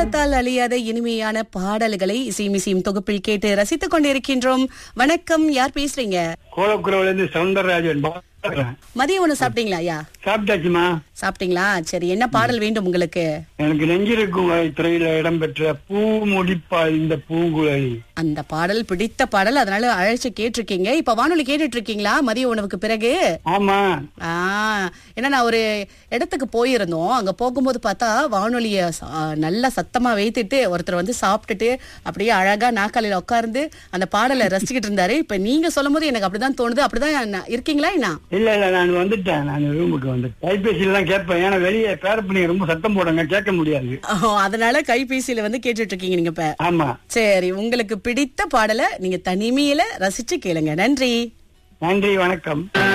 காலத்தால் அழியாத இனிமையான பாடல்களை இசைமிசையும் தொகுப்பில் கேட்டு ரசித்துக் கொண்டிருக்கின்றோம் வணக்கம் யார் பேசுறீங்க கோலக்குறவுல இருந்து சவுந்தரராஜன் பாக்குறேன். மதிய உணவு சாப்பிட்டீங்களா ஐயா சாப்பிட்டாச்சுமா சாப்பிட்டீங்களா சரி என்ன பாடல் வேண்டும் உங்களுக்கு எனக்கு நெஞ்சிருக்கும் வரை துறையில இடம்பெற்ற பூ முடிப்பால் இந்த பூங்குழலி அந்த பாடல் பிடித்த பாடல் அதனால அழைச்சு கேட்டிருக்கீங்க இப்ப வானொலி கேட்டுட்டு இருக்கீங்களா மதிய உணவுக்கு பிறகு ஆமா ஆ ஏன்னா நான் ஒரு இடத்துக்கு போயிருந்தோம் அங்க போகும்போது பார்த்தா வானொலிய ச- ஆ, நல்லா சத்தமா வைத்துட்டு ஒருத்தர் வந்து சாப்பிட்டுட்டு அப்படியே அழகா நாக்காலில உட்கார்ந்து அந்த பாடலை ரசிச்சுக்கிட்டு இருந்தாரு இப்ப நீங்க சொல்லும் போது எனக்கு அப்படிதான் தோணுது அப்படிதான் நான் இருக்கீங்களா என்ன இல்ல இல்ல நான் வந்துட்டேன் நான் ரூமுக்கு வந்து கைபேசியில எல்லாம் கேட்பேன் ஏன்னா வெளியே பேர பண்ணி ரொம்ப சத்தம் போடுங்க கேட்க முடியாது ஓ, அதனால கைபேசியில வந்து கேட்டுட்டு இருக்கீங்க நீங்க இப்ப ஆமா சரி உங்களுக்கு பிடித்த பாடலை நீங்க தனிமையில ரசிச்சு கேளுங்க நன்றி நன்றி வணக்கம்